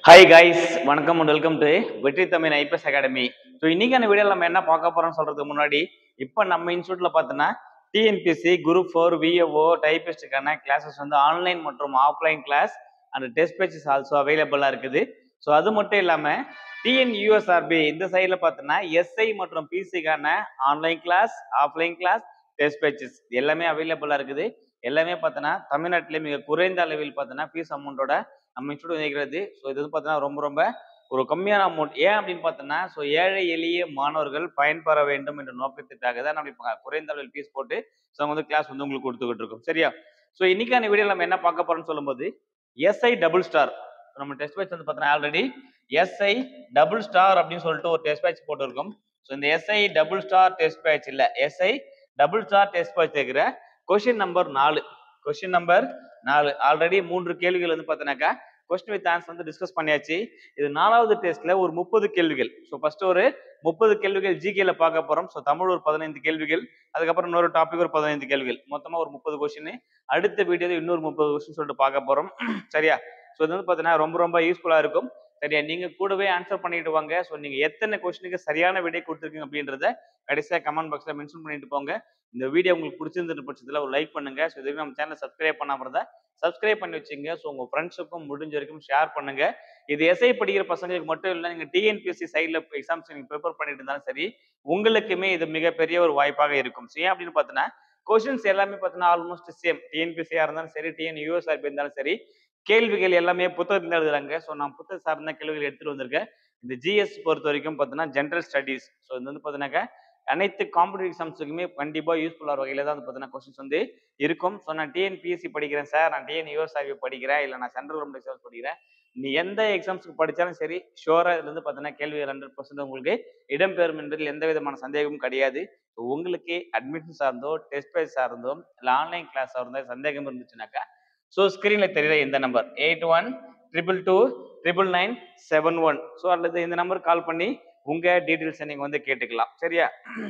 Hi guys வணக்கம் and welcome to Vetri Tamil IPS academy so இன்னைக்கான வீடியோவில் நம்ம என்ன பார்க்க போறோம்னு சொல்றதுக்கு முன்னாடி இப்போ நம்ம இன்ஸ்டியூட்ல பார்த்தோன்னா டிஎன்பிசி குரூப் ஃபோர் விஏஓ டைபிஸ்டுக்கான கிளாஸஸ் வந்து ஆன்லைன் மற்றும் offline class and test batches also அவைலபிளாக இருக்குது ஸோ அது மட்டும் இல்லாமல் டிஎன் யூஎஸ்ஆர்பி இந்த சைடில் பார்த்தோன்னா எஸ்ஐ மற்றும் பிசிக்கான online class offline class test batches எல்லாமே அவைலபிளாக இருக்குது எல்லாமே பார்த்தோன்னா தமிழ்நாட்டிலே மிக குறைந்த அளவில் பார்த்தோன்னா ஃபீஸ் அமௌண்ட்டோட நம்ம இன்ஸ்டியூட் நினைக்கிறது ஸோ இது வந்து பார்த்தோன்னா ரொம்ப ரொம்ப ஒரு கம்மியான அமௌண்ட் ஏன் அப்படின்னு பார்த்தோன்னா ஸோ ஏழை எளிய மாணவர்கள் பயன்பெற வேண்டும் என்ற நோக்கத்திற்காக தான் நம்ம இப்போ குறைந்த அளவில் ஃபீஸ் போட்டு ஸோ அவங்க வந்து கிளாஸ் வந்து உங்களுக்கு கொடுத்துக்கிட்டு இருக்கோம் சரியா ஸோ இன்னைக்கான வீடியோ நம்ம என்ன பார்க்க போறோம்னு சொல்லும்போது எஸ்ஐ டபுள் ஸ்டார் நம்ம டெஸ்ட் பேட்ச் வந்து பார்த்தோன்னா ஆல்ரெடி எஸ்ஐ டபுள் ஸ்டார் அப்படின்னு சொல்லிட்டு ஒரு டெஸ்ட் பேட்ச் போட்டிருக்கோம் ஸோ இந்த SI double star test batch இல்லை SI double star test batch இருக்கிற கொஸ்டின் நம்பர் நாலு கொஸ்டின் நம்பர் நாலு ஆல்ரெடி மூன்று கேள்விகள் வந்து பார்த்தோன்னாக்கா கொஸ்டின் வித் ஆன்சர் வந்து டிஸ்கஸ் பண்ணியாச்சு இது நாலாவது டெஸ்ட்ல ஒரு முப்பது கேள்விகள் ஸோ ஃபர்ஸ்ட் ஒரு முப்பது கேள்விகள் ஜிகேல பார்க்க போறோம் ஸோ தமிழ் ஒரு பதினைந்து கேள்விகள் அதுக்கப்புறம் இன்னொரு டாபிக் ஒரு பதினைந்து கேள்விகள் மொத்தமா ஒரு முப்பது கொஸ்டின் அடுத்த வீடியோல இன்னொரு முப்பது கொஸ்டின் சொல்லிட்டு பார்க்க போறோம் சரியா ஸோ இது வந்து பார்த்தீங்கன்னா ரொம்ப ரொம்ப யூஸ்ஃபுல்லா இருக்கும் சரியா நீங்க கூடவே ஆன்சர் பண்ணிட்டு வாங்க ஸோ நீங்க எத்தனை கொஸ்டினுக்கு சரியான விடை கொடுத்துருக்கீங்க அப்படின்றத கடைசியாக கமெண்ட் பாக்ஸ்ல மென்ஷன் பண்ணிட்டு போங்க இந்த வீடியோ உங்களுக்கு பிடிச்சிருந்த பட்சத்தில் ஒரு லைக் பண்ணுங்க ஸோ இதுக்கு நம்ம சேனல் சப்ஸ்கிரைப் பண்ணாம இருந்தா சப்ஸ்கிரைப் பண்ணி வச்சுங்க ஸோ உங்க ஃப்ரெண்ட்ஸுக்கும் முடிஞ்ச வரைக்கும் ஷேர் பண்ணுங்க இது எஸ்ஐ படிக்கிற பசங்களுக்கு மட்டும் இல்லை நீங்க டிஎன்பிஎஸ்சி சைடில் எக்ஸாம்ஸ் நீங்க ப்ரிப்பேர் பண்ணிட்டு இருந்தாலும் சரி உங்களுக்குமே இது மிகப்பெரிய ஒரு வாய்ப்பாக இருக்கும் ஸோ ஏன் அப்படின்னு பார்த்தோன்னா கொஸ்டின்ஸ் எல்லாமே பார்த்தீங்கன்னா ஆல்மோஸ்ட் சேம் டிஎன்பிசியா இருந்தாலும் சரி டிஎன் யூஎஸ்ஆர்பி இருந்தாலும் சரி கேள்விகள் எல்லாமே புத்தகத்தில் எழுதுறாங்க ஸோ நான் புத்தக சார்ந்த கேள்விகள் எடுத்துட்டு வந்திருக்கேன் இந்த ஜிஎஸ் பொறுத்த வரைக்கும் பார்த்தீங்கன்னா ஜென்ரல் ஸ்டடீஸ் ஸோ இது வந்து பார்த்தீங்கன்னாக்கா அனைத்து காம்படிட்டிவ் எக்ஸாம்ஸுக்குமே கண்டிப்பாக யூஸ்ஃபுல்லான வகையில் தான் வந்து பார்த்தீங்கன்னா கொஸ்டின்ஸ் வந்து இருக்கும் ஸோ நான் டிஎன்பிஎஸ்சி படிக்கிறேன் சார் நான் டிஎன் யூஎஸ்ஆர்பி படிக்கிறேன் இல்லை நான் சென்ட்ரல் கவர்மெண்ட் எக்ஸாம்ஸ் படிக்கிறேன் நீ எந்த எக்ஸாம்ஸ்க்கு படித்தாலும் சரி ஷோராக இதுல இருந்து பார்த்தீங்கன்னா கேள்வி ஹண்ட்ரட் பர்சன்ட் உங்களுக்கு இடம்பெறும் என்பதில் எந்த விதமான சந்தேகமும் கிடையாது ஸோ உங்களுக்கு அட்மிஷன் சார்ந்தோ டெஸ்ட் பேஸ் சார்ந்தோ இல்லை ஆன்லைன் கிளாஸ் சார்ந்தோ சந்தேகம் இருந்துச்சுனாக்கா ஸோ ஸ்க்ரீனில் தெரியுற இந்த number eight one triple two triple nine seven one so அல்லது இந்த நம்பர் கால் பண்ணி உங்கள் டீட்டெயில்ஸை நீங்கள் வந்து கேட்டுக்கலாம் சரியா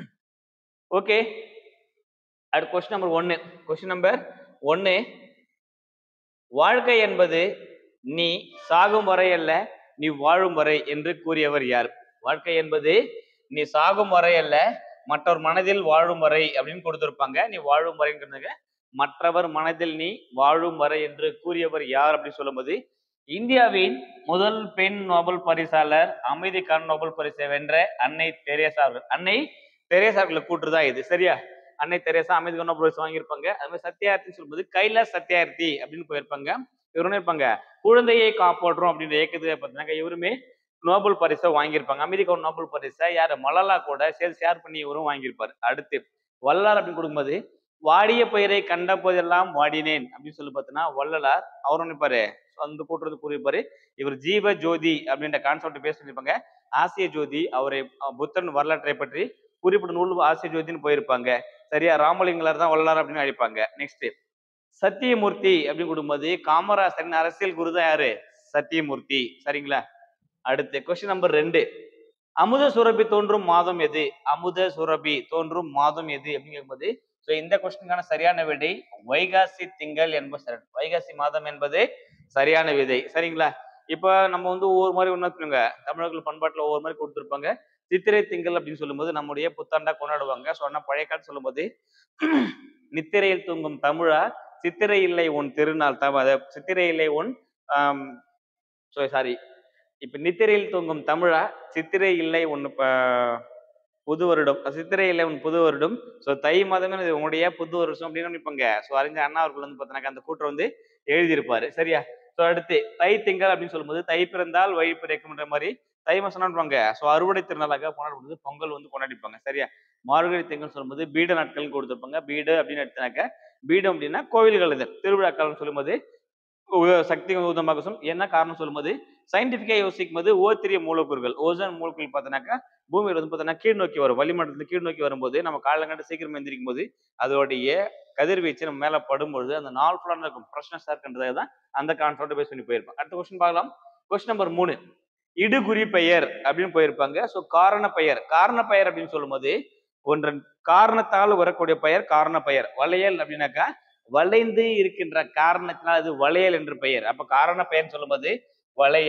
ஓகே அடுத்த கொஸ்டின் நம்பர் ஒன்று கொஸ்டின் நம்பர் ஒன்று வாழ்க்கை என்பது நீ சாகும் வரை அல்ல நீ வாழும் வரை என்று கூறியவர் யார் வாழ்க்கை என்பது நீ சாகும் வரை அல்ல மற்றவர் மனதில் வாழும் வரை அப்படின்னு கொடுத்துருப்பாங்க நீ வாழும் வரைங்கிறதுங்க மற்றவர் மனதில் நீ வாழும் வரை என்று கூறியவர் யார் அப்படின்னு சொல்லும்போது இந்தியாவின் முதல் பெண் நோபல் பரிசாளர் அமைதிக்கான நோபல் பரிசை வென்ற அன்னை தெரேசா அவர்கள் அன்னை தெரேசா அவர்களை கூட்டுதான் இது சரியா அன்னை தெரேசா அமைதிக்கான நோபல் பரிசு வாங்கியிருப்பாங்க அது மாதிரி சத்யார்த்தின்னு சொல்லும்போது கைலாஷ் சத்யார்த்தி அப்படின்னு போயிருப்பாங்க இவரும் இருப்பாங்க குழந்தையை காப்பாற்றுறோம் அப்படின்ற இயக்கத்தை பார்த்தீங்கன்னா இவருமே நோபல் பரிசை வாங்கியிருப்பாங்க அமைதிக்கான நோபல் பரிசை யார் மலலா கூட சேர்த்து ஷேர் பண்ணி இவரும் வாங்கியிருப்பாரு அடுத்து வல்லார் அப்படின்னு கொடுக்கும்போது வாடிய பயிரை கண்ட போதெல்லாம் வாடினேன் அப்படின்னு சொல்லி பார்த்தீங்கன்னா வள்ளலார் அவர் நினைப்பாரு அந்த கூட்டுறது கூறியிருப்பாரு இவர் ஜீவ ஜோதி அப்படின்ற கான்செப்ட் பேச சொல்லியிருப்பாங்க ஆசிய ஜோதி அவரை புத்தன் வரலாற்றை பற்றி குறிப்பிட்ட நூல் ஆசிய ஜோதின்னு போயிருப்பாங்க சரியா ராமலிங்கலர் தான் வள்ளலார் அப்படின்னு அழைப்பாங்க நெக்ஸ்ட் சத்தியமூர்த்தி அப்படின்னு கொடுக்கும்போது காமராசரின் அரசியல் குரு தான் யாரு சத்தியமூர்த்தி சரிங்களா அடுத்து கொஸ்டின் நம்பர் ரெண்டு அமுத சுரபி தோன்றும் மாதம் எது அமுத சுரபி தோன்றும் மாதம் எது அப்படின்னு கேட்கும்போது ஸோ இந்த கொஸ்டினுக்கான சரியான விடை வைகாசி திங்கள் என்பது சரி வைகாசி மாதம் என்பது சரியான விதை சரிங்களா இப்போ நம்ம வந்து ஒவ்வொரு மாதிரி ஒன்றா சொல்லுங்க தமிழர்கள் பண்பாட்டில் ஒவ்வொரு மாதிரி கொடுத்துருப்பாங்க சித்திரை திங்கள் அப்படின்னு சொல்லும்போது நம்முடைய புத்தாண்டா கொண்டாடுவாங்க சொன்ன பழைய காலம் சொல்லும்போது நித்திரையில் தூங்கும் தமிழா சித்திரை இல்லை உன் திருநாள் தவ சித்திரை இல்லை உன் ஸோ சாரி இப்ப நித்திரையில் தூங்கும் தமிழா சித்திரை இல்லை உன் புது வருடம் சித்திரை இல்லை உன் புது வருடம் ஸோ தை மாதமே இது உங்களுடைய புது வருஷம் அப்படின்னு நினைப்பாங்க ஸோ அறிஞர் அண்ணா அவர்கள் வந்து பார்த்தீங்கன்னா அந்த கூட்டம் வந்து எழுதியிருப்பாரு சரியா ஸோ அடுத்து தை திங்கள் அப்படின்னு சொல்லும்போது தை பிறந்தால் வழி பிறக்கும்ன்ற மாதிரி தை மாசம் கொண்டாடுவாங்க ஸோ அறுவடை திருநாளாக கொண்டாடும்போது பொங்கல் வந்து கொண்டாடிப்பாங்க சரியா மார்கழி திங்கள் சொல்லும்போது பீட நாட்கள் கொடுத்துருப்பாங்க பீடு அப்படின்னு எடுத்தாக்க பீடம் அப்படின்னா கோவில்கள் இது திருவிழாக்கள் சொல்லும்போது சக்தி உதமாகும் என்ன காரணம் சொல்லும்போது சயின்டிஃபிக்கா யோசிக்கும் போது ஓத்திரிய மூலக்கூறுகள் ஓசோன் மூலக்கூறுகள் பார்த்தோன்னாக்கா பூமியில் வந்து பார்த்தோன்னா கீழ் நோக்கி வரும் வளிமண்டலத்தில் கீழ் நோக்கி வரும்போது நம்ம காலங்கண்டு சீக்கிரம் எந்திரிக்கும் போது அதோடைய கதிர்வீச்சு நம்ம மேலே படும்பொழுது அந்த நாள் ஃபுல்லாக இருக்கும் ஃப்ரெஷ்னஸாக இருக்கின்றதாக தான் அந்த கான்செப்ட் பேஸ் பண்ணி போயிருப்பாங்க அடுத்த கொஸ்டின் பார்க்கலாம் கொஸ்டின் நம்பர் மூணு இடுகுறி பெயர் அப்படின்னு போயிருப்பாங்க ஸோ காரண பெயர் காரண பெயர் அப்படின்னு சொல்லும்போது ஒன்றன் காரணத்தால் வரக்கூடிய பெயர் காரண பெயர் வளையல் அப்படின்னாக்கா வளைந்து இருக்கின்ற காரணத்தினால் அது வளையல் என்று பெயர் அப்ப காரண பெயர் சொல்லும்போது வளையல்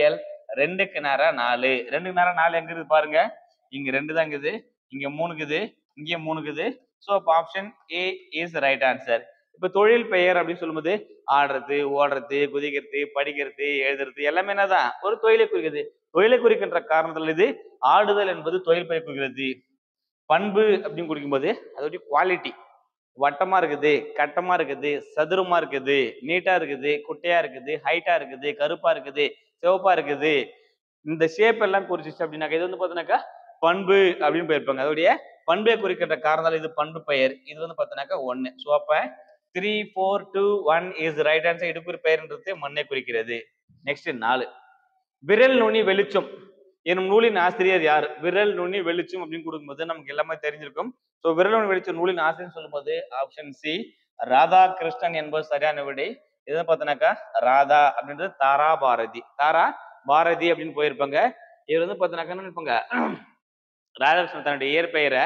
ரெண்டுக்கு நேரா நாலு ரெண்டுக்கு நேரா நாலு எங்க இருக்குது பாருங்க இங்க ரெண்டு தான் இருக்குது இங்க மூணுக்குது இங்க மூணுக்குது ஸோ அப்போ option A is right answer இப்போ தொழில் பெயர் அப்படின்னு சொல்லும்போது ஆடுறது ஓடுறது குதிக்கிறது படிக்கிறது எழுதுறது எல்லாமே என்னதான் ஒரு தொழிலை குறிக்கிறது தொழிலை குறிக்கின்ற காரணத்தில் இது ஆடுதல் என்பது தொழில் பெயர் குறிக்கிறது பண்பு அப்படின்னு குறிக்கும்போது அதோடைய குவாலிட்டி வட்டமா இருக்குது கட்டமா இருக்குது சதுரமா இருக்குது நீட்டா இருக்குது குட்டையா இருக்குது ஹைட்டா இருக்குது கருப்பா இருக்குது சிவப்பா இருக்குது இந்த ஷேப் எல்லாம் குறிச்சிச்சு அப்படின்னாக்கா இது வந்து பார்த்தீங்கன்னாக்கா பண்பு அப்படின்னு போயிருப்பாங்க அதோடைய பண்பை குறிக்கின்ற காரணத்தால் இது பண்பு பெயர் இது வந்து பார்த்தீங்கன்னாக்கா ஒன்னு ஸோ அப்ப three four two one is right answer இடுக்குறி பெயர்ன்றது மண்ணை குறிக்கிறது நெக்ஸ்ட் நாலு விரல் நுனி வெளிச்சம் எனும் நூலின் ஆசிரியர் யார் விரல் நுனி வெளிச்சம் அப்படின்னு கொடுக்கும்போது நமக்கு எல்லாமே தெரிஞ்சிருக்கும் ஸோ விரல் நுனி வெளிச்சம் நூலின் ஆசிரியர் சொல்லும்போது ஆப்ஷன் சி ராதாகிருஷ்ணன் என்பது சரியான விடை எதை பார்த்தோன்னாக்கா ராதா அப்படின்றது தாரா பாரதி தாரா பாரதி அப்படின்னு போயிருப்பாங்க இவர் வந்து பார்த்தோன்னாக்கா என்ன இருப்பாங்க ராதாகிருஷ்ணன் தன்னுடைய இயற்பெயரை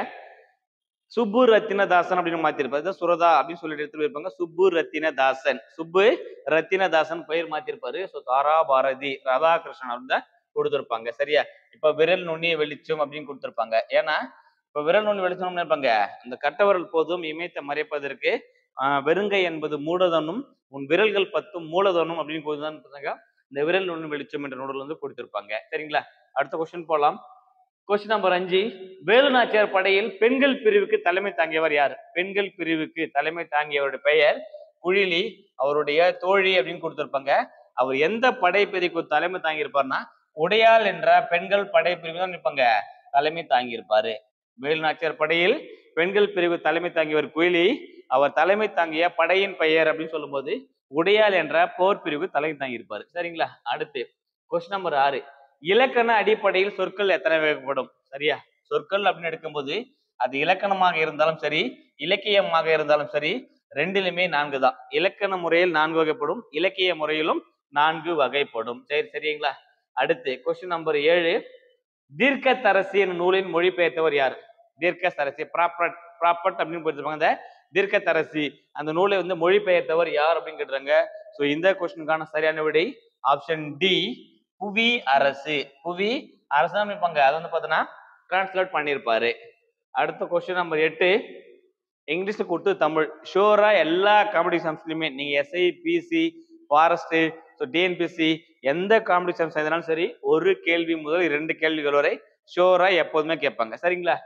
சுப்பு ரத்தினதாசன் அப்படின்னு மாத்திருப்பாரு இதான் சுரதா அப்படின்னு சொல்லிட்டு எடுத்துட்டு போயிருப்பாங்க சுப்பு ரத்தினதாசன் சுப்பு ரத்தினதாசன் பெயர் மாத்திருப்பாரு ஸோ தாரா பாரதி ராதாகிருஷ்ணன் அப்படின்னு தான் கொடுத்துருப்பாங்க சரியா இப்ப விரல் நுண்ணிய வெளிச்சம் அப்படின்னு கொடுத்துருப்பாங்க ஏன்னா இப்ப விரல் நுண்ணி வெளிச்சம் இருப்பாங்க அந்த கட்டவரல் போதும் இமயத்தை மறைப்பதற்கு ஆஹ் வெறுங்கை என்பது மூலதனும் உன் விரல்கள் பத்தும் மூலதனும் அப்படின்னு போதுதான் பார்த்தாங்க இந்த விரல் நுண்ணி வெளிச்சம் என்ற நூலில் வந்து கொடுத்திருப்பாங்க சரிங்களா அடுத்த கொஸ்டின் போலாம் கொஸ்டின் நம்பர் அஞ்சு வேலுநாச்சியார் படையில் பெண்கள் பிரிவுக்கு தலைமை தாங்கியவர் யார் பெண்கள் பிரிவுக்கு தலைமை தாங்கியவருடைய பெயர் குழிலி அவருடைய தோழி அப்படின்னு கொடுத்திருப்பாங்க அவர் எந்த படைப்பிரிவுக்கு தலைமை தாங்கியிருப்பார்னா உடையாள் என்ற பெண்கள் படைப்பிரிவு தான் இருப்பாங்க தலைமை தாங்கியிருப்பாரு வேலுநாச்சியார் படையில் பெண்கள் பிரிவு தலைமை தாங்கியவர் குயிலி அவர் தலைமை தாங்கிய படையின் பெயர் அப்படின்னு சொல்லும்போது உடையாள் என்ற போர் பிரிவு தலைமை தாங்கியிருப்பாரு சரிங்களா அடுத்து கொஸ்டின் நம்பர் ஆறு இலக்கண அடிப்படையில் சொற்கள் எத்தனை வகைப்படும் சரியா சொற்கள் அப்படின்னு எடுக்கும்போது அது இலக்கணமாக இருந்தாலும் சரி இலக்கியமாக இருந்தாலும் சரி ரெண்டிலுமே நான்கு தான் இலக்கண முறையில் நான்கு வகைப்படும் இலக்கிய முறையிலும் நான்கு வகைப்படும் சரி சரிங்களா அடுத்து கொஸ்டின் நம்பர் ஏழு தீர்க்கத்தரசி எனும் நூலின் மொழிபெயர்த்தவர் யார் தீர்க்கத்தரசி ப்ராப்பர்ட் ப்ராப்பர்ட் அப்படின்னு போயிருப்பாங்க அந்த தீர்க்கத்தரசி அந்த நூலை வந்து மொழிபெயர்த்தவர் யார் அப்படின்னு கேட்டுறாங்க ஸோ இந்த கொஸ்டினுக்கான சரியான விடை ஆப்ஷன் டி புவி அரசு புவி அரசு தான் இருப்பாங்க அதை வந்து பார்த்தோன்னா டிரான்ஸ்லேட் பண்ணியிருப்பாரு அடுத்த கொஸ்டின் நம்பர் எட்டு இங்கிலீஷ்ல கொடுத்து தமிழ் ஷோரா எல்லா காம்படிஷன்ஸ்லையுமே நீங்க SI PC forest so TNPSC எந்த காம்படிஷன்ஸ் எதுனாலும் சரி ஒரு கேள்வி முதல் இரண்டு கேள்விகள் வரை ஷோரா எப்போதுமே கேட்பாங்க சரிங்களா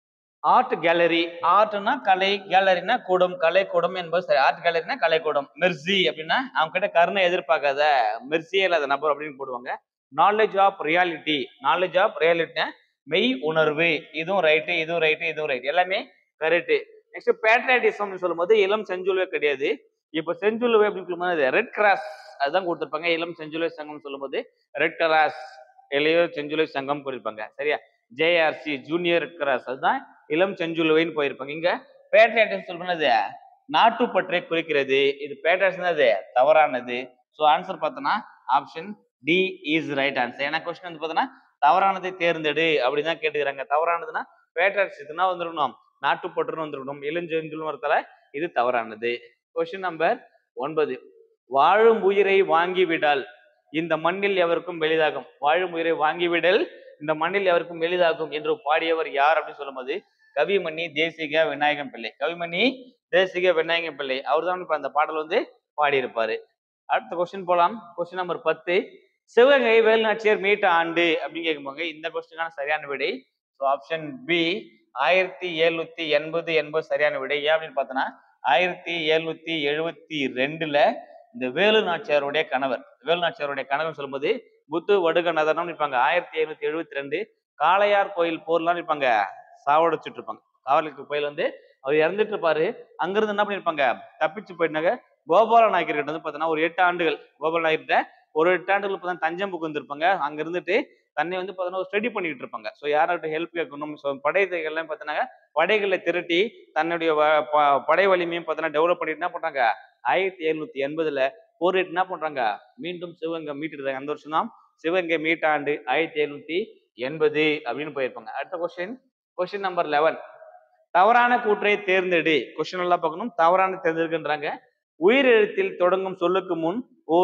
ஆர்ட் கேலரி ஆர்ட்னா கலை கேலரினா கூடம் கலை கூடம் என்பது சரி ஆர்ட் கேலரினா கலை கூடம் மெர்சி அப்படின்னா அவங்க கிட்ட கருணை எதிர்பார்க்காத மெர்சியே இல்லாத நபர் அப்படின்னு போடுவாங்க knowledge of reality knowledge of ரியாலிட்டினா மெய் உணர்வு இதுவும் ரைட்டு இதுவும் ரைட்டு இதுவும் ரைட் எல்லாமே கரெக்ட் நெக்ஸ்ட் பேட்ரியாட்டிசம் சொல்லும்போது இளம் செஞ்சுலுவே கிடையாது இப்போ செஞ்சுலுவை அப்படின்னு சொல்லும்போது ரெட் கிராஸ் அதுதான் கொடுத்துருப்பாங்க இளம் செஞ்சுலுவை சங்கம் சொல்லும்போது ரெட் கிராஸ் இளையோர் செஞ்சுலுவை சங்கம் குறிப்பாங்க சரியா ஜேஆர்சி ஜூனியர் ரெட் கிராஸ் அதுதான் இளம் செஞ்சுலுவைன்னு போயிருப்பாங்க இங்க பேட்ரியாட்டிசம் சொல்லும்போது நாட்டுப்பற்றை குறிக்கிறது இது பேட்ரியாட்டிசம் அது தவறானது ஸோ ஆன்சர் பார்த்தோன்னா option D is right answer ஏன்னா கொஸ்டின் வந்து பார்த்தோன்னா தவறானதை தேர்ந்தெடு அப்படின்னு தான் கேட்டுக்கிறாங்க தவறானதுன்னா பேட்ரியாட்டிசம்னா வந்துடணும் நாட்டுப்பற்றுன்னு வந்துடணும் இளஞ்செஞ்சுலும் வரத்தால இது தவறானது கொஸ்டின் நம்பர் ஒன்பது வாழும் உயிரை வாங்கிவிடால் இந்த மண்ணில் எவருக்கும் எளிதாகும் வாழும் உயிரை வாங்கிவிடல் இந்த மண்ணில் எவருக்கும் எளிதாகும் என்று பாடியவர் யார் அப்படின்னு சொல்லும்போது கவிமணி தேசிக விநாயகம் பிள்ளை கவிமணி தேசிக விநாயகம் பிள்ளை அவர் தான் இப்ப அந்த பாடல் வந்து பாடியிருப்பாரு அடுத்த கொஸ்டின் போலாம் கொஸ்டின் நம்பர் பத்து சிவகங்கை வேலுநாச்சியர் மீட்ட ஆண்டு அப்படின்னு கேட்கும்போது இந்த கொஸ்டினுக்கான சரியான விடை ஸோ ஆப்ஷன் பி ஆயிரத்தி எழுநூத்தி எண்பது என்பது சரியான விடை ஏன் அப்படின்னு பார்த்தோன்னா ஆயிரத்தி எழுநூத்தி எழுபத்தி ரெண்டுல இந்த வேலு நாச்சியாருடைய கணவர் வேலு நாச்சியாருடைய கணவர் சொல்லும்போது புத்து வடுகநாதனம் இருப்பாங்க ஆயிரத்தி எழுநூத்தி எழுபத்தி ரெண்டு காளையார் கோயில் போர்லாம் இருப்பாங்க சாவடிச்சுட்டு இருப்பாங்க காவலுக்கு கோயில் வந்து அவர் இறந்துட்டு இருப்பாரு அங்கிருந்து என்ன பண்ணிருப்பாங்க தப்பிச்சு போயிட்டாங்க கோபால நாயக்கர்கிட்ட வந்து பார்த்தோன்னா ஒரு எட்டு ஆண்டுகள் கோபால நாயக்கர்கிட்ட ஒரு எட்டு ஆண்டுகள் இப்போ தான் தஞ்சம் புகுந்திருப்பாங்க அங்க இருந்துட்டு தன்னை வந்து பார்த்தோன்னா ஸ்டடி பண்ணிக்கிட்டு இருப்பாங்க ஸோ யார்கிட்ட ஹெல்ப் கேட்கணும் ஸோ படைகள்லாம் பார்த்தோன்னாங்க படைகளை திரட்டி தன்னுடைய வ- ப- படை வலிமையும் பார்த்தோன்னா டெவலப் பண்ணிட்டு என்ன பண்றாங்க ஆயிரத்தி எழுநூத்தி எண்பதுல போரிட்டு என்ன பண்றாங்க மீண்டும் சிவகங்கை மீட்டுருக்காங்க அந்த வருஷம் தான் சிவகங்கை மீட்டாண்டு ஆயிரத்தி எழுநூத்தி எண்பது அப்படின்னு போயிருப்பாங்க அடுத்த கொஸ்டின் கொஸ்டின் நம்பர் லெவன் தவறான கூற்றை தேர்ந்தெடு கொஸ்டின் எல்லாம் பார்க்கணும் தவறான தேர்ந்தெடுக்கின்றாங்க உயிரெழுத்தில் தொடங்கும் சொல்லுக்கு முன் ஓர்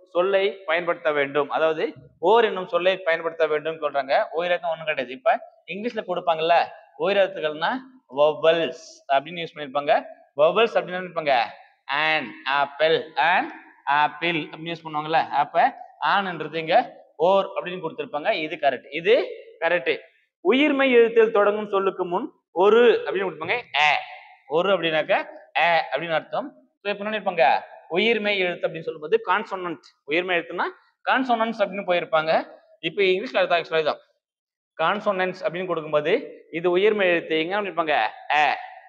சொல்லை பயன்படுத்த வேண்டும் அதாவது ஓர் என்னும் சொல்லை பயன்படுத்த வேண்டும் சொல்றாங்க ஓயிரக்கம் ஒண்ணும் கிடையாது இப்ப இங்கிலீஷ்ல கொடுப்பாங்கல்ல ஓயிரத்துகள்னா வவல்ஸ் அப்படின்னு யூஸ் பண்ணிருப்பாங்க வவல்ஸ் அப்படின்னு என்ன இருப்பாங்க அண்ட் ஆப்பிள் அண்ட் ஆப்பிள் அப்படின்னு யூஸ் பண்ணுவாங்கல்ல அப்ப ஆன்ன்றது இங்க ஓர் அப்படின்னு கொடுத்திருப்பாங்க இது கரெக்ட் இது கரெக்ட் உயிர்மை எழுத்தில் தொடங்கும் சொல்லுக்கு முன் ஒரு அப்படின்னு கொடுப்பாங்க அ ஒரு அப்படின்னாக்க அ அப்படின்னு அர்த்தம் ஸோ இப்போ என்ன இருப்பாங்க உயிர்மை எழுத்து அப்படின்னு சொல்லும்போது கான்சோனன்ட் உயிர்மை எழுத்துனா கான்சோனன்ஸ் அப்படின்னு போயிருப்பாங்க இப்போ இங்கிலீஷ்ல அர்த்தம் ஆக்சுவலாக தான் கான்சோனன்ஸ் அப்படின்னு கொடுக்கும்போது இது உயிர்மை எழுத்து எங்க இருப்பாங்க அ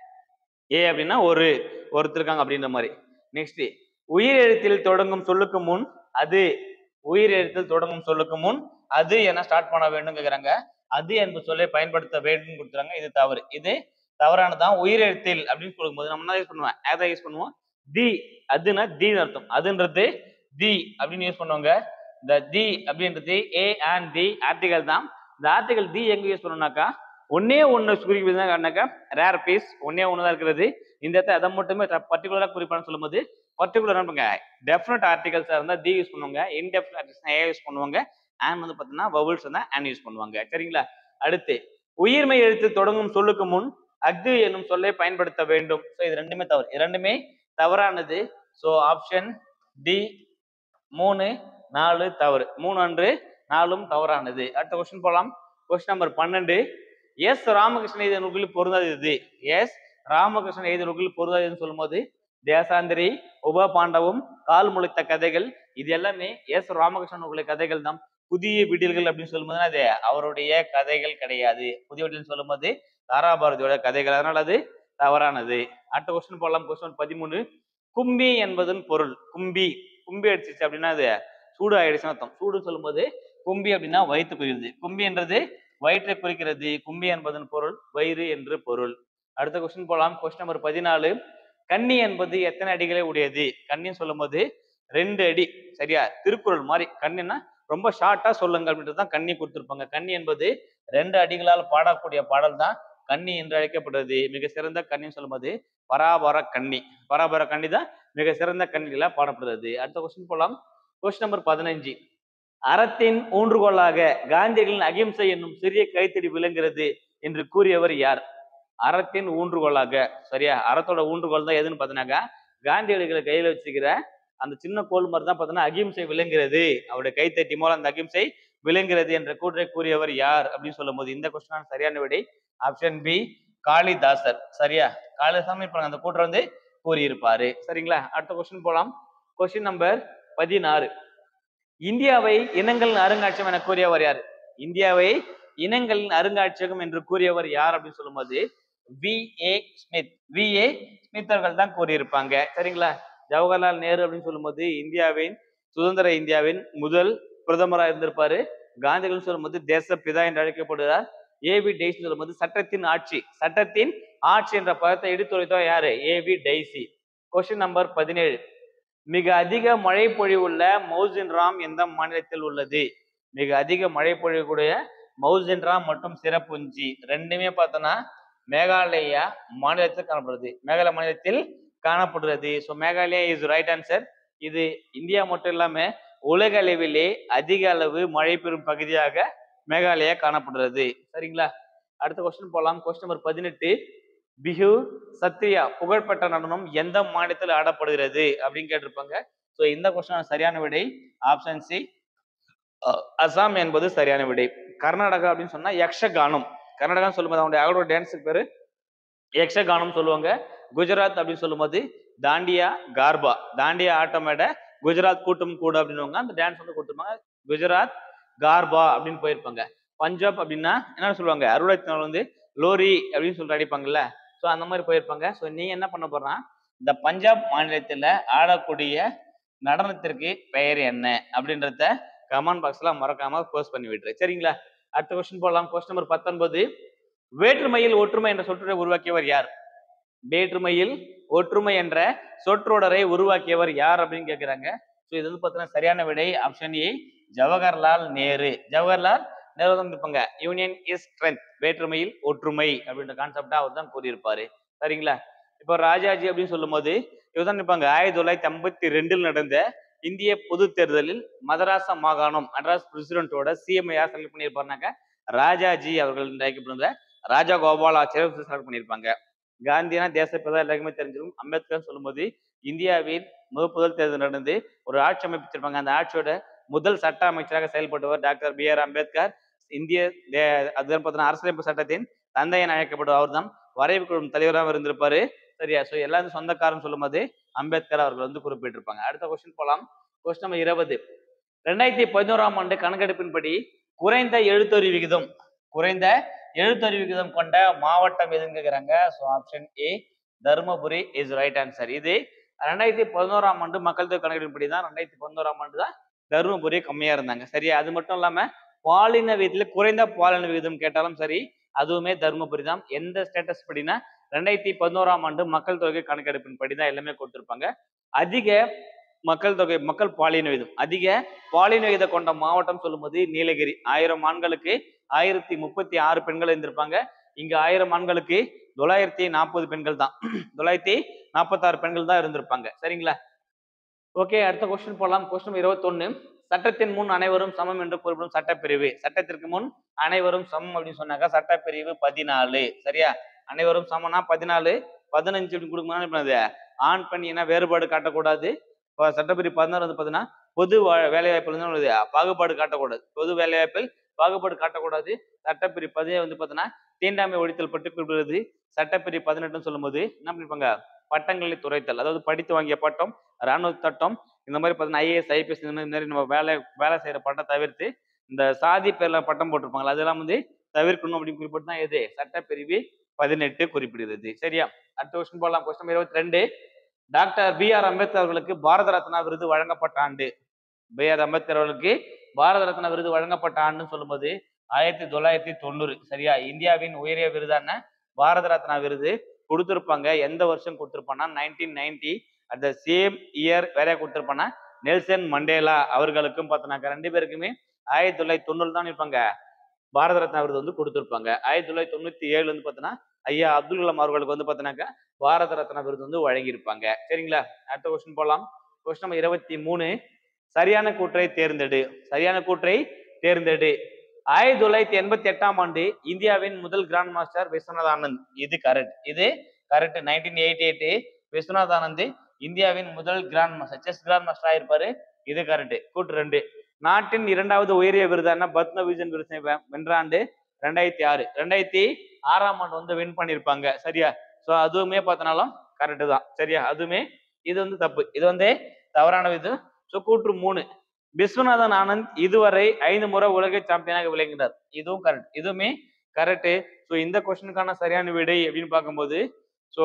ஏ அப்படின்னா ஒரு ஒருத்தர் இருக்காங்க அப்படின்ற மாதிரி நெக்ஸ்ட் உயிர் எழுத்தில் தொடங்கும் சொல்லுக்கு முன் அது உயிர் எழுத்தில் தொடங்கும் சொல்லுக்கு முன் அது என ஸ்டார்ட் பண்ண வேண்டும் கேக்குறாங்க அது என்பது சொல்லை பயன்படுத்த வேண்டும் கொடுத்துறாங்க இது தவறு இது தவறானதான் உயிர் எழுத்தில் அப்படின்னு கொடுக்கும்போது நம்ம என்ன யூஸ் பண்ணுவோம் ஏதா யூஸ் பண்ணுவோம் தி அதுனா தி அர்த்தம் அதுன்றது தி அப்படின்னு யூஸ் பண்ணுவாங்க இந்த தி அப்படின்றது ஏ அண்ட் தி ஆர்டிகல் தான் இந்த ஆர்டிகல் தி எங்க யூஸ் பண்ணணும்னாக்கா ஒன்னே ஒன்று குறிப்பிடுதாக்கா ரேர் பீஸ் ஒன்னே ஒன்று தான் இருக்கிறது இந்த இடத்துல அதை மட்டுமே பர்டிகுலராக குறிப்பான்னு சொல்லும்போது பர்டிகுலர் பண்ணுங்க டெஃபினட் ஆர்டிகல்ஸாக இருந்தால் டி யூஸ் பண்ணுவாங்க இன்டெஃபினட் ஆர்டிகல்ஸ் ஏ யூஸ் பண்ணுவாங்க அண்ட் வந்து பார்த்தீங்கன்னா வவுல்ஸ் வந்து அண்ட் யூஸ் பண்ணுவாங்க சரிங்களா அடுத்து உயிர்மை எழுத்து தொடங்கும் சொல்லுக்கு முன் அஃது என்னும் சொல்லை பயன்படுத்த வேண்டும் ஸோ இது ரெண்டுமே தவறு இரண்டுமே தவறானது ஸோ ஆப்ஷன் டி மூணு நாலு தவறு மூணு அன்று நாலும் தவறானது அடுத்த கொஸ்டின் போலாம் கொஸ்டின் நம்பர் பன்னெண்டு எஸ் ராமகிருஷ்ணன் எழுதிய நூல்களில் பொருந்தாது இது எஸ் ராமகிருஷ்ணன் எழுதிய நூல்களில் பொருந்தாதுன்னு சொல்லும்போது தேசாந்திரி உப பாண்டவம் கால் முளைத்த கதைகள் இது எல்லாமே எஸ் ராமகிருஷ்ணன் நூல்களை கதைகள் தான் புதிய விடியல்கள் அப்படின்னு சொல்லும்போது அது அவருடைய கதைகள் கிடையாது புதிய விடியல் சொல்லும்போது தாராபாரதியோட கதைகள் அதனால அது தவறானது அடுத்த கொஸ்டின் போடலாம் கொஸ்டின் பதிமூணு கும்பி என்பதன் பொருள் கும்பி கும்பி அடிச்சிச்சு அப்படின்னா அது சூடு ஆயிடுச்சுன்னு அர்த்தம் சூடு சொல்லும்போது கும்பி அப்படின்னா வயிற்று குறிக்கிறது கும்பி என்றது வயிற்றை குறிக்கிறது கும்பி என்பதன் பொருள் வயிறு என்று பொருள் அடுத்த கொஸ்டின் போலாம் கொஸ்டின் நம்பர் பதினாலு கன்னி என்பது எத்தனை அடிகளை உடையது கன்னின்னு சொல்லும்போது ரெண்டு அடி சரியா திருக்குறள் மாதிரி கண்ணின்னா ரொம்ப ஷார்ட்டா சொல்லுங்க அப்படின்றது தான் கண்ணி கொடுத்திருப்பாங்க கண்ணி என்பது ரெண்டு அடிகளால் பாடக்கூடிய பாடல் தான் கண்ணி என்று அழைக்கப்படுறது மிக சிறந்த கண்ணின்னு சொல்லும்போது பராபர கண்ணி பராபர கண்ணி தான் மிக சிறந்த கண்ணிகளா பாடப்படுறது அடுத்த கொஸ்டின் போலாம் கொஸ்டின் நம்பர் பதினஞ்சு அறத்தின் ஊன்றுகோலாக காந்தியர்களின் அகிம்சை என்னும் சிறிய கைத்தடி விளங்குகிறது என்று கூறியவர் யார் அறத்தின் ஊன்றுகோலாக சரியா அறத்தோட ஊன்றுகோல் தான் எதுன்னு பார்த்தீங்கன்னாக்கா காந்தியடிகளை கையில வச்சுக்கிற அந்த சின்ன கோல் மாதிரி தான் பார்த்தீங்கன்னா அகிம்சை விளங்குகிறது அவருடைய கைத்தட்டி மூலம் அந்த அகிம்சை விளங்குகிறது என்ற கூற்றை கூறியவர் யார் அப்படின்னு சொல்லும்போது இந்த கொஸ்டின் சரியான விடை ஆப்ஷன் பி காளிதாசர் சரியா காளிதாசன் இப்ப அந்த கூற்றை வந்து கூறியிருப்பாரு சரிங்களா அடுத்த கொஸ்டின் போலாம் கொஸ்டின் நம்பர் பதினாறு இந்தியாவை இனங்களின் அருங்காட்சியகம் என கூறியவர் யார் இந்தியாவை இனங்களின் அருங்காட்சியகம் என்று கூறியவர் யார் அப்படின்னு சொல்லும்போது V A Smith V A Smith அவர்கள் தான் கூறியிருப்பாங்க சரிங்களா ஜவஹர்லால் நேரு அப்படின்னு சொல்லும்போது இந்தியாவின் சுதந்திர இந்தியாவின் முதல் பிரதமராக இருந்திருப்பாரு காந்திகள் சொல்லும்போது தேசப்பிதா என்று அழைக்கப்படுகிறார் ஏவி டெய்சி சொல்லும்போது சட்டத்தின் ஆட்சி சட்டத்தின் ஆட்சி என்ற பதத்தை எடுத்துரைத்தோர் யாரு ஏவி டெய்சி கொஸ்டின் நம்பர் பதினேழு மிக அதிக மழை பொழிவுள்ள மௌசின் ராம் எந்த மாநிலத்தில் உள்ளது மிக அதிக மழை பொழிவுடைய மௌசின் ராம் மற்றும் சிறப்புஞ்சி ரெண்டுமே பார்த்தோன்னா மேகாலயா மாநிலத்தில் காணப்படுறது மேகாலய மாநிலத்தில் காணப்படுறது so Meghalaya is right answer இது இந்தியா மட்டும் இல்லாம உலக அளவிலே அதிக அளவு மழை பெறும் பகுதியாக மேகாலயா காணப்படுறது சரிங்களா அடுத்த கொஸ்டின் போலாம் கொஸ்டின் நம்பர் பதினெட்டு பிஹு சத்ரியா புகழ்பெற்ற நடனம் எந்த மாநிலத்தில் ஆடப்படுகிறது அப்படின்னு கேட்டிருப்பாங்க ஸோ இந்த கொஸ்டின் சரியான விடை ஆப்ஷன் சி அசாம் என்பது சரியான விடை கர்நாடகா அப்படின்னு சொன்னா யக்ஷகானம் கர்நாடகா சொல்லும்போது அவனுடைய அவரோட டான்ஸுக்கு பேரு யக்ஷகானம் சொல்லுவாங்க குஜராத் அப்படின்னு சொல்லும்போது தாண்டியா கார்பா தாண்டியா ஆட்டமேட குஜராத் கூட்டம் கூட அப்படின்னுவாங்க அந்த டான்ஸ் வந்து கொடுத்துருப்பாங்க குஜராத் கார்பா அப்படின்னு போயிருப்பாங்க பஞ்சாப் அப்படின்னா என்ன சொல்லுவாங்க அறுபத்தி வந்து லோரி அப்படின்னு சொல்லிட்டு அடிப்பாங்கல்ல ஸோ அந்த மாதிரி போயிருப்பாங்க ஸோ நீங்க என்ன பண்ண போறா இந்த பஞ்சாப் மாநிலத்துல ஆடக்கூடிய நடனத்திற்கு பெயர் என்ன அப்படின்றத கமெண்ட் பாக்ஸ்ல மறக்காம போஸ்ட் பண்ணி விட்டுரு சரிங்களா அடுத்த கொஸ்டின் போடலாம் கொஸ்டின் நம்பர் பத்தொன்பது வேற்றுமையில் ஒற்றுமை என்ற சொற்றொடரை உருவாக்கியவர் யார் வேற்றுமையில் ஒற்றுமை என்ற சொற்றொடரை உருவாக்கியவர் யார் அப்படின்னு கேட்கிறாங்க ஸோ இது வந்து பார்த்தீங்கன்னா சரியான விடை ஆப்ஷன் ஏ ஜவஹர்லால் நேரு ஜவஹர்லால் நேரு தான் இருப்பாங்க யூனியன் இஸ் ஸ்ட்ரென்த் வேற்றுமையில் ஒற்றுமை அப்படின்ற கான்செப்டா அவர் தான் கூறியிருப்பாரு சரிங்களா இப்போ ராஜாஜி அப்படின்னு சொல்லும்போது இவர் தான் இருப்பாங்க ஆயிரத்தி தொள்ளாயிரத்தி ஐம்பத்தி ரெண்டில் நடந்த இந்திய பொது தேர்தலில் மதராச மாகாணம் மெட்ராஸ் பிரசிடென்ட்டோட சிஎம் யார் செலக்ட் பண்ணியிருப்பாருனாக்க ராஜாஜி அவர்கள் என்று அழைக்கப்படுகிற ராஜா கோபாலாச்சாரியர் செலக்ட் பண்ணியிருப்பாங்க காந்தினா தேசப்பிதா எல்லாருக்குமே தெரிஞ்சிருக்கும் அம்பேத்கர் சொல்லும்போது இந்தியாவின் முதல் முதல் தேர்தல் நடந்து ஒரு ஆட்சி அமைப்பிச்சிருப்பாங்க அந்த ஆட்சியோட முதல் சட்ட அமைச்சராக செயல்பட்டவர் டாக்டர் பி ஆர் அம்பேத்கர் இந்திய தே- அதுதான் பார்த்தீங்கன்னா அரசியலமைப்பு சட்டத்தின் தந்தை என அழைக்கப்படுவர் அவர்தான் வரைவு குழு தலைவராக இருந்திருப்பாரு சரியா ஸோ எல்லாரும் சொந்தக்காரன் சொல்லும்போது அம்பேத்கர் அவர்கள் வந்து குறிப்பிட்டிருப்பாங்க அடுத்த கொஸ்டின் போலாம் கொஸ்டின் நம்பர் இருபது ரெண்டாயிரத்தி பதினோராம் ஆண்டு கணக்கெடுப்பின்படி குறைந்த எழுத்தறிவு விகிதம் குறைந்த எழுத்தறிவு விகிதம் கொண்ட மாவட்டம் எதுன்னு கேக்குறாங்க so option A Dharmapuri is right answer இது ரெண்டாயிரத்தி பதினோராம் ஆண்டு மக்கள் தொகை கணக்கெடுப்பின்படி தான் ரெண்டாயிரத்தி பதினோராம் ஆண்டு தான் தருமபுரி கம்மியா இருந்தாங்க சரியா அது மட்டும் இல்லாம பாலின விகிதத்துல குறைந்த பாலின விகிதம் கேட்டாலும் சரி அதுவுமே தருமபுரி தான் எந்த ஸ்டேட்டஸ் படினா ரெண்டாயிரத்தி பதினோராம் ஆண்டு மக்கள் தொகை கணக்கெடுப்பின் படி தான் எல்லாமே கொடுத்திருப்பாங்க அதிக மக்கள் தொகை மக்கள் பாலின விகிதம் அதிக பாலின விகிதம் கொண்ட மாவட்டம் சொல்லும்போது நீலகிரி ஆயிரம் ஆண்களுக்கு ஆயிரத்தி முப்பத்தி ஆறு பெண்கள் இருந்திருப்பாங்க இங்க ஆயிரம் ஆண்களுக்கு தொள்ளாயிரத்தி நாற்பது பெண்கள் தான் தொள்ளாயிரத்தி நாற்பத்தாறு பெண்கள் தான் இருந்திருப்பாங்க சரிங்களா ஓகே அடுத்த கொஸ்டின் போலாம் கொஸ்டின் இருபத்தொன்னு சட்டத்தின் முன் அனைவரும் சமம் என்று குறிப்பிடும் சட்டப்பிரிவு சட்டத்திற்கு முன் அனைவரும் சமம் அப்படின்னு சொன்னாக்கா சட்டப்பிரிவு பதினாலு சரியா அனைவரும் சமம்னா பதினாலு பதினஞ்சு அப்படின்னு கொடுக்கணும் என்ன பண்ணுது ஆண் பெண் என வேறுபாடு காட்டக்கூடாது இப்போ சட்டப்பிரிவு பதினாறு வந்து பார்த்தீங்கன்னா பொது வா- வேலைவாய்ப்பில் வந்து என்னது? பாகுபாடு காட்டக்கூடாது பொது வேலைவாய்ப்பில் பாகுபாடு காட்டக்கூடாது சட்டப்பிரிவு பதினேழு வந்து பார்த்தீங்கன்னா தீண்டாமை ஒழித்தல் பற்றி குறிப்பிடுறது சட்டப்பிரிவு பதினெட்டுன்னு சொல்லும்போது என்ன பண்ணிருப்பாங்க பட்டங்களை துறைத்தல் அதாவது படித்து வாங்கிய பட்டம் ராணுவ சட்டம் இந்த மாதிரி பார்த்தீங்கன்னா ஐஏஎஸ் ஐபிஎஸ் இந்த மாதிரி நம்ம வேலை வேலை செய்யற பட்டம் தவிர்த்து இந்த சாதி பேர்ல பட்டம் போட்டிருப்பாங்களா அதெல்லாம் வந்து தவிர்க்கணும் அப்படின்னு குறிப்பிட்டு தான் எது சட்டப்பிரிவு பதினெட்டு குறிப்பிடுகிறது சரியா அடுத்த கொஸ்டின் போகலாம் கொஸ்டின் இருபத்தி ரெண்டு டாக்டர் பி ஆர் அம்பேத்கர் அவர்களுக்கு பாரத ரத்னா விருது வழங்கப்பட்ட ஆண்டு பி ஆர் அம்பேத்கர் அவர்களுக்கு பாரத ரத்னா விருது வழங்கப்பட்ட ஆண்டுன்னு சொல்லும்போது ஆயிரத்தி தொள்ளாயிரத்தி தொண்ணூறு சரியா இந்தியாவின் உயரிய விருதான பாரத ரத்னா விருது கொடுத்திருப்பாங்க எந்த வருஷம் கொடுத்திருப்பான்னா நைன்டீன் நைன்டி அந்த சேம் இயர் வேற கொடுத்திருப்பானா நெல்சன் மண்டேலா அவர்களுக்கும் பார்த்தோன்னாக்கா ரெண்டு பேருக்குமே ஆயிரத்தி தொள்ளாயிரத்தி தொண்ணூறு தான் இருப்பாங்க பாரத ரத்னா விருது வந்து கொடுத்திருப்பாங்க ஆயிரத்தி தொள்ளாயிரத்தி தொண்ணூத்தி ஏழு வந்து பார்த்தோன்னா ஐயா அப்துல் கலாம் அவர்களுக்கு வந்து பார்த்தோன்னாக்கா பாரத ரத்னா விருது வந்து வழங்கியிருப்பாங்க சரிங்களா அடுத்த கொஸ்டின் போலாம் கொஸ்டின் நம்பர் இருபத்தி மூணு சரியான கூற்றை தேர்ந்தெடு சரியான கூற்றை தேர்ந்தெடு ஆயிரத்தி தொள்ளாயிரத்தி எண்பத்தி எட்டாம் ஆண்டு இந்தியாவின் முதல் கிராண்ட் மாஸ்டர் விஸ்வநாத் ஆனந்த் இது கரெக்ட் இது correct nineteen eighty eight Viswanath Anand இந்தியாவின் முதல் grandmaster chess grandmaster ஆயிருப்பாரு இது கரெக்ட் கூட்டு ரெண்டு நாட்டின் இரண்டாவது உயரிய விருதான பத்ம விஜன் விருதை வெ- வென்ற ஆண்டு ரெண்டாயிரத்தி ஆறு ரெண்டாயிரத்தி ஆறாம் ஆண்டு வந்து வின் பண்ணியிருப்பாங்க சரியா ஸோ அதுவுமே பார்த்தனாலும் கரெக்டு தான் சரியா அதுவுமே இது வந்து தப்பு இது வந்து தவறான இது ஸோ கூற்று மூணு விஸ்வநாதன் ஆனந்த் இதுவரை ஐந்து முறை உலக சாம்பியனாக விளங்கினார் இதுவும் கரெக்ட் இதுவுமே கரெக்ட் ஸோ இந்த கொஸ்டினுக்கான சரியான விடை அப்படின்னு பார்க்கும்போது ஸோ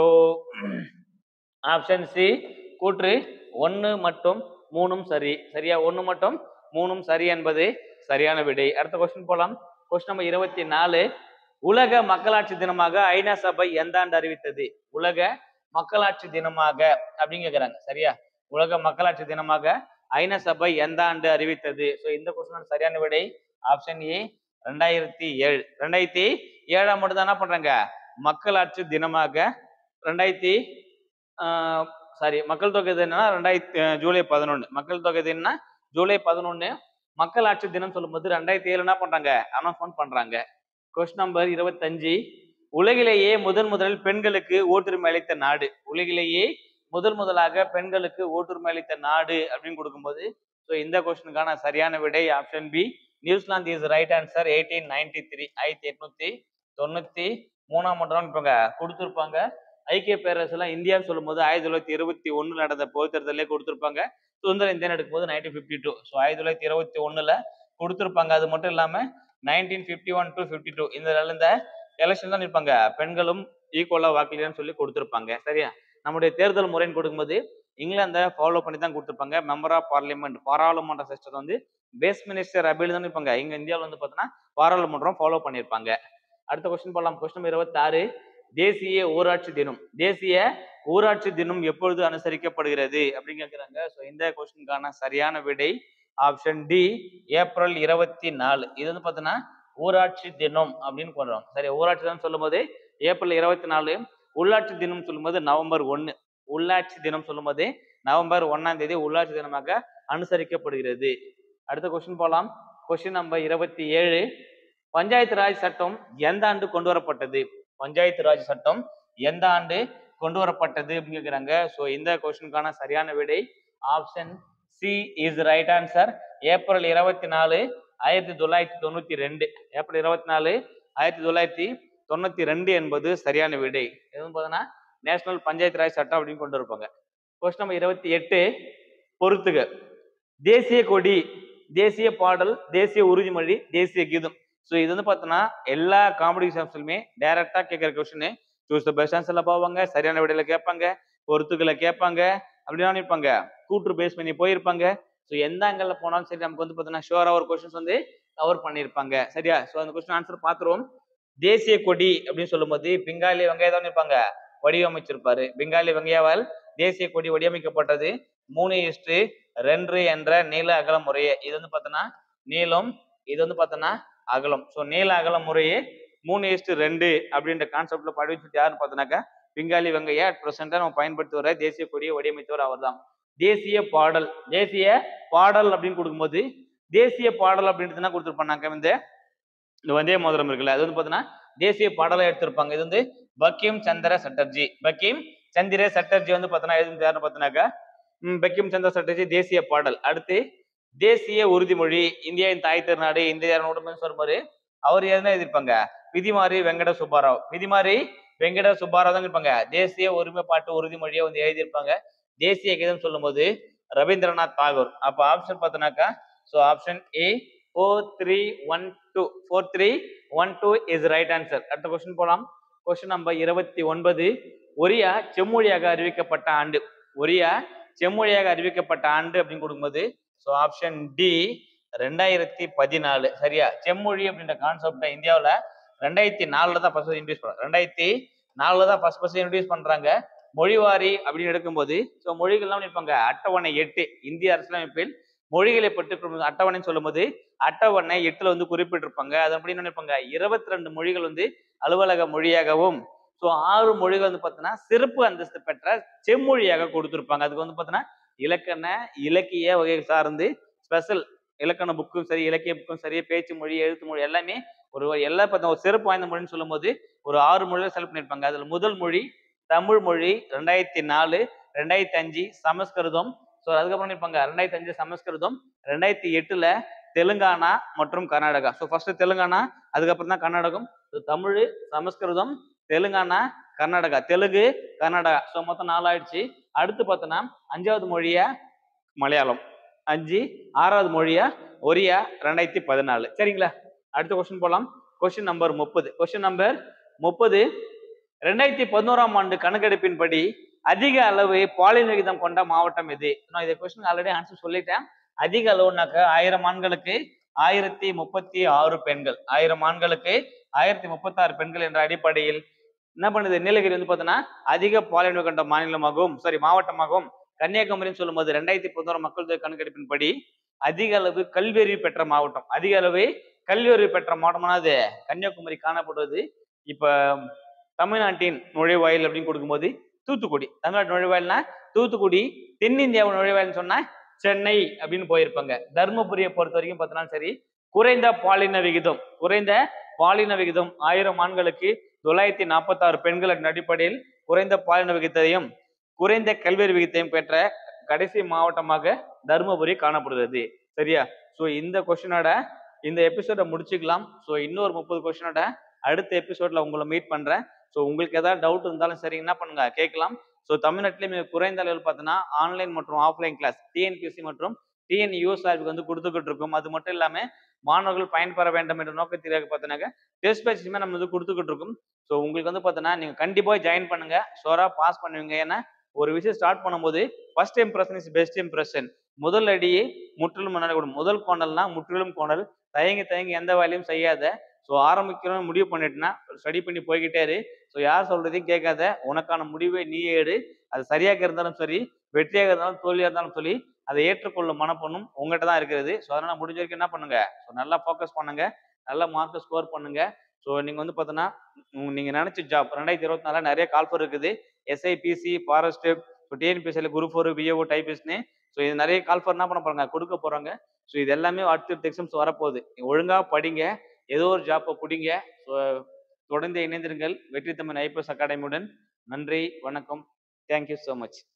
ஆப்ஷன் சி கூற்று ஒன்று மற்றும் மூணும் சரி சரியா ஒன்று மட்டும் மூணும் சரி என்பது சரியான விடை அடுத்த கொஸ்டின் போலாம் கொஸ்டின் நம்பர் இருபத்தி நாலு உலக மக்களாட்சி தினமாக ஐநா சபை எந்த ஆண்டு அறிவித்தது உலக மக்களாட்சி தினமாக அப்படின்னு கேக்குறாங்க சரியா உலக மக்களாட்சி தினமாக ஐநா சபை எந்த ஆண்டு அறிவித்தது ஸோ இந்த கொஸ்டின் சரியான விடை ஆப்ஷன் ஏ ரெண்டாயிரத்தி ஏழு ரெண்டாயிரத்தி ஏழாம் ஆண்டு தான் என்ன பண்றாங்க மக்களாட்சி தினமாக ரெண்டாயிரத்தி சாரி மக்கள் தொகை தினம்னா ரெண்டாயிரத்தி அஹ், ஜூலை பதினொன்று மக்கள் தொகை தினம்னா ஜூலை பதினொன்று மக்களாட்சி தினம் சொல்லும்போது ரெண்டாயிரத்தி ஏழு என்ன பண்றாங்க அனௌன்ஸ்மெண்ட் பண்றாங்க கொஸ்டின் நம்பர் இருபத்தஞ்சு உலகிலேயே முதன் முதலில் பெண்களுக்கு ஓட்டுரிமை அளித்த நாடு உலகிலேயே முதல் முதலாக பெண்களுக்கு ஓட்டுரிமை அளித்த நாடு அப்படின்னு கொடுக்கும்போது ஸோ இந்த கொஸ்டினுக்கான சரியான விடை option B New Zealand is right answer eighteen ninety three ஆயிரத்தி எட்நூத்தி தொண்ணூத்தி மூணாம் ஆண்டு இப்ப கொடுத்துருப்பாங்க ஐக்கிய பேரரசுலாம் இந்தியான்னு சொல்லும்போது ஆயிரத்தி தொள்ளாயிரத்தி இருபத்தி ஒண்ணு நடந்த பொது தேர்தலே கொடுத்துருப்பாங்க சுதந்திர இந்தியன் எடுக்கும்போது நைன்டீன் ஃபிஃப்டி டூ ஸோ ஆயிரத்தி தொள்ளாயிரத்தி இருபத்தி ஒண்ணுல கொடுத்துருப்பாங்க அது மட்டும் இல்லாம nineteen fifty one to fifty two இந்த இந்த எலெக்ஷன் தான் இருப்பாங்க பெண்களும் ஈக்குவலா வாக்களின்னு சொல்லி கொடுத்துருப்பாங்க சரியா நம்முடைய தேர்தல் முறைன்னு கொடுக்கும்போது இங்கிலாந்தை ஃபாலோ பண்ணி தான் கொடுத்துருப்பாங்க மெம்பர் ஆஃப் பார்லிமெண்ட் பாராளுமன்ற சிஸ்டத்தை வந்து பேஸ் மினிஸ்டர் அப்படின்னு தான் இருப்பாங்க இங்க இந்தியாவில் வந்து பார்த்தோன்னா பாராளுமன்றம் ஃபாலோ பண்ணியிருப்பாங்க அடுத்த கொஸ்டின் போடலாம் கொஸ்டின் இருபத்தாறு தேசிய ஊராட்சி தினம் தேசிய ஊராட்சி தினம் எப்பொழுது அனுசரிக்கப்படுகிறது அப்படின்னு கேட்குறாங்க ஸோ இந்த கொஸ்டினுக்கான சரியான விடை ஆப்ஷன் டி ஏப்ரல் இருபத்தி நாலு இது வந்து பார்த்தீங்கன்னா ஊராட்சி தினம் அப்படின்னு கொண்டுறோம் சரி ஊராட்சி தினம் சொல்லும்போது ஏப்ரல் இருபத்தி நாலு உள்ளாட்சி தினம் சொல்லும்போது நவம்பர் ஒன்று உள்ளாட்சி தினம் சொல்லும்போது நவம்பர் ஒன்னாம் தேதி உள்ளாட்சி தினமாக அனுசரிக்கப்படுகிறது அடுத்த கொஸ்டின் போலாம் கொஸ்டின் நம்பர் இருபத்தி ஏழு பஞ்சாயத்து ராஜ் சட்டம் எந்த ஆண்டு கொண்டு வரப்பட்டது பஞ்சாயத்து ராஜ் சட்டம் எந்த ஆண்டு கொண்டு வரப்பட்டது அப்படின்னு கேக்குறாங்க ஸோ இந்த கொஸ்டினுக்கான சரியான விடை option C is right answer April இருபத்தி நாலு ஆயிரத்தி தொள்ளாயிரத்தி தொண்ணூத்தி ரெண்டு ஏப்ரல் இருபத்தி நாலு ஆயிரத்தி தொள்ளாயிரத்தி தொண்ணூத்தி ரெண்டு என்பது சரியான விடை எதுவும் பார்த்தோன்னா நேஷனல் பஞ்சாயத்து ராஜ் சட்டம் அப்படின்னு கொண்டு இருப்பாங்க கொஸ்டின் நம்பர் இருபத்தி எட்டு பொறுத்துக தேசிய கொடி தேசிய பாடல் தேசிய உறுதிமொழி தேசிய கீதம் ஸோ இது வந்து பார்த்தோன்னா எல்லா காமெடி எக்ஸாம்ஸ்லுமே டைரக்டா கேட்குற கொஸ்டின் சூஸ் த பெஸ்ட் ஆன்சர்ல போவாங்க சரியான விடையில கேட்பாங்க பொறுத்துக்களை கேட்பாங்க அப்படின்னா இருப்பாங்க கூற்று பேஸ் பண்ணி போயிருப்பாங்க ஸோ எந்த ஆங்கிள் போனாலும் சரி நமக்கு வந்து பார்த்தீங்கன்னா ஷுவரா ஒரு கொஸ்டின்ஸ் வந்து கவர் பண்ணியிருப்பாங்க சரியா ஸோ அந்த கொஸ்டின் ஆன்சர் பார்த்துருவோம் தேசிய கொடி அப்படின்னு சொல்லும்போது பெங்காலி வெங்காயம் இருப்பாங்க வடிவமைச்சிருப்பாரு பெங்காலி வெங்காயாவால் தேசிய கொடி வடிவமைக்கப்பட்டது மூணு இஸ்டு ரெண்டு என்ற நீள அகல முறையே இது வந்து பார்த்தோன்னா நீளம் இது வந்து பார்த்தோன்னா அகலம் ஸோ நீள அகல முறையே மூணு இஸ்டு ரெண்டு அப்படின்ற கான்செப்ட்ல படிச்சுட்டு யாருன்னு பார்த்தோன்னாக்கா பெங்காலி வெங்கையா அட் ப்ரெசென்டா நம்ம பயன்படுத்தி வர தேசிய கொடியை வடிவமைத்தவர் அவர்தான் தேசிய பாடல் தேசிய பாடல் அப்படின்னு கொடுக்கும்போது தேசிய பாடல் அப்படின்றது என்ன கொடுத்துருப்பாங்க இந்த இந்த வந்தே மோதிரம் இருக்குல்ல அது வந்து பார்த்தீங்கன்னா தேசிய பாடலை எடுத்திருப்பாங்க இது வந்து பக்கிம் சந்திர சட்டர்ஜி பக்கிம் சந்திர சட்டர்ஜி வந்து பார்த்தோன்னா எதுவும் யாருன்னு பார்த்தோன்னாக்கா ம், பக்கிம் சந்திர சட்டர்ஜி தேசிய பாடல் அடுத்து தேசிய உறுதிமொழி இந்தியாவின் தாய் திருநாடு இந்தியா உடம்பு சொல்லுமாறு அவர் எதுனா எழுதியிருப்பாங்க விதிமாரி வெங்கட சுப்பாராவ் விதிமாரி வெங்கட சுப்பாராவ் தான் இருப்பாங்க தேசிய ஒருமைப்பாட்டு உறுதிமொழியை வந்து எழுதியிருப்பாங்க தேசிய கீதம் சொல்லும்போது ரவீந்திரநாத் தாகூர் அப்ப ஆப்ஷன் பார்த்தோன்னாக்கா so option A four three one two four three one two is right answer அடுத்த கொஸ்டின் போலாம் கொஸ்டின் நம்பர் இருபத்தி ஒன்பது ஒரியா செம்மொழியாக அறிவிக்கப்பட்ட ஆண்டு ஒரியா செம்மொழியாக அறிவிக்கப்பட்ட ஆண்டு அப்படின்னு கொடுக்கும்போது ஸோ ஆப்ஷன் டி ரெண்டாயிரத்தி பதினாலு சரியா செம்மொழி அப்படின்ற கான்செப்டை இந்தியாவில் ரெண்டாயிரத்தி நாலுல தான் ஃபர்ஸ்ட் இன்ட்ரடியூஸ் பண்றாங்க ரெண்டாயிரத்தி நாலுல தான் ஃபர்ஸ்ட் ஃபர்ஸ்ட் இன்ட்ரடியூஸ் பண்றாங்க மொழிவாரி அப்படின்னு எடுக்கும்போது ஸோ மொழிகள்லாம் இருப்பாங்க அட்டவணை எட்டு இந்திய அரசியலமைப்பில் மொழிகளை பற்றி குறிப்பிடும் அட்டவணைன்னு சொல்லும்போது அட்டவணை எட்டுல வந்து குறிப்பிட்டிருப்பாங்க அதன்படி என்ன இருப்பாங்க இருபத்தி ரெண்டு மொழிகள் வந்து அலுவலக மொழியாகவும் ஸோ ஆறு மொழிகள் வந்து பார்த்தீங்கன்னா சிறப்பு அந்தஸ்து பெற்ற செம்மொழியாக கொடுத்திருப்பாங்க அதுக்கு வந்து பார்த்தீங்கன்னா இலக்கண இலக்கிய வகை சார்ந்து ஸ்பெஷல் இலக்கண புக்கும் சரி இலக்கிய புக்கும் சரி பேச்சு மொழி எழுத்து மொழி எல்லாமே ஒரு எல்லா பார்த்தா ஒரு சிறப்பு வாய்ந்த மொழின்னு சொல்லும்போது ஒரு ஆறு மொழியில செலக்ட் பண்ணியிருப்பாங்க அதுல முதல் மொழி தமிழ் மொழி ரெண்டாயிரத்தி நாலு ரெண்டாயிரத்தி அஞ்சு சமஸ்கிருதம் ஸோ அதுக்கப்புறம் இருப்பாங்க ரெண்டாயிரத்தி அஞ்சு சமஸ்கிருதம் ரெண்டாயிரத்தி எட்டுல தெலுங்கானா மற்றும் கர்நாடகா ஸோ ஃபர்ஸ்ட் தெலுங்கானா அதுக்கப்புறம் தான் கர்நாடகம் So, தமிழ் சமஸ்கிருதம் தெலுங்கானா கர்நாடகா தெலுங்கு கர்நாடகா ஸோ மொத்தம் நாலு ஆயிடுச்சு அடுத்து பார்த்தோன்னா அஞ்சாவது மொழியா மலையாளம் அஞ்சு ஆறாவது மொழியா ஒரியா ரெண்டாயிரத்தி பதினாலு சரிங்களா அடுத்த கொஸ்டின் போலாம் கொஸ்டின் நம்பர் முப்பது கொஸ்டின் நம்பர் முப்பது ரெண்டாயிரத்தி பதினோராம் ஆண்டு கணக்கெடுப்பின்படி அதிக அளவு பாலின விகிதம் கொண்ட மாவட்டம் எது நான் இதை கொஸ்டின் ஆல்ரெடி ஆன்சர் சொல்லிட்டேன் அதிக அளவுனாக்க ஆயிரம் ஆண்களுக்கு ஆயிரத்தி முப்பத்தி ஆறு பெண்கள் ஆயிரம் ஆண்களுக்கு ஆயிரத்தி முப்பத்தி ஆறு பெண்கள் என்ற அடிப்படையில் என்ன பண்ணுது நீலகிரி வந்து பார்த்தோன்னா அதிக பாலின கொண்ட மாநிலமாகவும் சாரி மாவட்டமாகவும் கன்னியாகுமரின்னு சொல்லும்போது ரெண்டாயிரத்தி பதினோரு மக்கள் தொகை கணக்கெடுப்பின்படி அதிக அளவு கல்வியறிவு பெற்ற மாவட்டம் அதிக அளவு கல்வியறிவு பெற்ற மாவட்டமானது கன்னியாகுமரி காணப்படுவது இப்ப தமிழ்நாட்டின் நுழைவாயில் அப்படின்னு கொடுக்கும்போது தூத்துக்குடி தமிழ்நாட்டு நுழைவாயில்னா தூத்துக்குடி தென்னிந்தியாவின் நுழைவாயில்னு சொன்னா சென்னை அப்படின்னு போயிருப்பாங்க தர்மபுரியை பொறுத்த வரைக்கும் பார்த்தோம்னா சரி குறைந்த பாலின விகிதம் குறைந்த பாலின விகிதம் ஆயிரம் ஆண்களுக்கு தொள்ளாயிரத்தி நாற்பத்தாறு பெண்களின் அடிப்படையில் குறைந்த பாலின விகிதத்தையும் குறைந்த கல்வியறிவு விகிதத்தையும் பெற்ற கடைசி மாவட்டமாக தருமபுரி காணப்படுகிறது சரியா ஸோ இந்த கொஸ்டினோட இந்த எபிசோட முடிச்சுக்கலாம் ஸோ இன்னொரு முப்பது கொஸ்டினோட அடுத்த எபிசோட்ல உங்களை மீட் பண்றேன் ஸோ உங்களுக்கு ஏதாவது டவுட் இருந்தாலும் சரி என்ன பண்ணுங்க கேட்கலாம் ஸோ தமிழ்நாட்டிலே மிக குறைந்த அளவில் பார்த்தீங்கன்னா ஆன்லைன் மற்றும் ஆஃப்லைன் கிளாஸ் டிஎன்பிஎஸ்சி மற்றும் டிஎன் யூஎஸ்ஆர்பிக்கு வந்து கொடுத்துக்கிட்டு இருக்கும் அது மட்டும் இல்லாம மாணவர்கள் பயன்பெற வேண்டும் என்ற நோக்கத்திற்காக பார்த்தீங்கன்னாக்க டெஸ்ட் பேட்சுமே நம்ம வந்து கொடுத்துக்கிட்டு இருக்கும் ஸோ உங்களுக்கு வந்து பார்த்தீங்கன்னா நீங்க கண்டிப்பா ஜாயின் பண்ணுங்க ஷோரா பாஸ் பண்ணுவீங்க ஏன்னா ஒரு விஷயம் ஸ்டார்ட் பண்ணும்போது first impression is best impression முதல் அடியே முற்றிலும் முன்னாடி முதல் கோணல்னா முற்றிலும் கோணல் தயங்கி தயங்கி எந்த வேலையும் செய்யாத ஸோ ஆரம்பிக்கணும்னு முடிவு பண்ணிட்டுனா ஸ்டடி பண்ணி போய்கிட்டே இரு ஸோ யார் சொல்றதையும் கேட்காத உனக்கான முடிவை நீ எடு அது சரியாக இருந்தாலும் சரி வெற்றியாக இருந்தாலும் தோல்வியாக இருந்தாலும் சொல்லி அதை ஏற்றுக்கொள்ளும் மனப்பொண்ணும் உங்ககிட்ட தான் இருக்கிறது ஸோ அதனால முடிஞ்ச வரைக்கும் என்ன பண்ணுங்க ஸோ நல்லா ஃபோக்கஸ் பண்ணுங்க நல்ல மார்க்கை ஸ்கோர் பண்ணுங்க ஸோ நீங்க வந்து பார்த்தோன்னா உங்க- நீங்க நினைச்ச ஜாப் ரெண்டாயிரத்தி இருபத்தி நாலுல நிறைய கால்ஃபர் இருக்குது எஸ்ஐபிசி ஃபாரஸ்ட் ஸோ டிஎன்பிஎஸ்சியில் குரூப் ஃபோர் விஏஓ டைபிஸ்ட்னு ஸோ இது நிறைய கால் ஃபார் என்ன பண்ண போகிறாங்க கொடுக்க போகிறாங்க ஸோ இது எல்லாமே அடுத்தடுத்த எக்ஸாம்ஸ் வரப்போகுது ஒழுங்காக படிங்க ஏதோ ஒரு ஜாப்பை பிடிங்க ஸோ தொடர்ந்து இணைந்திருங்கள் வெற்றி தமிழ் ஐபிஎஸ் அகாடமியுடன் நன்றி வணக்கம் தேங்க்யூ ஸோ மச்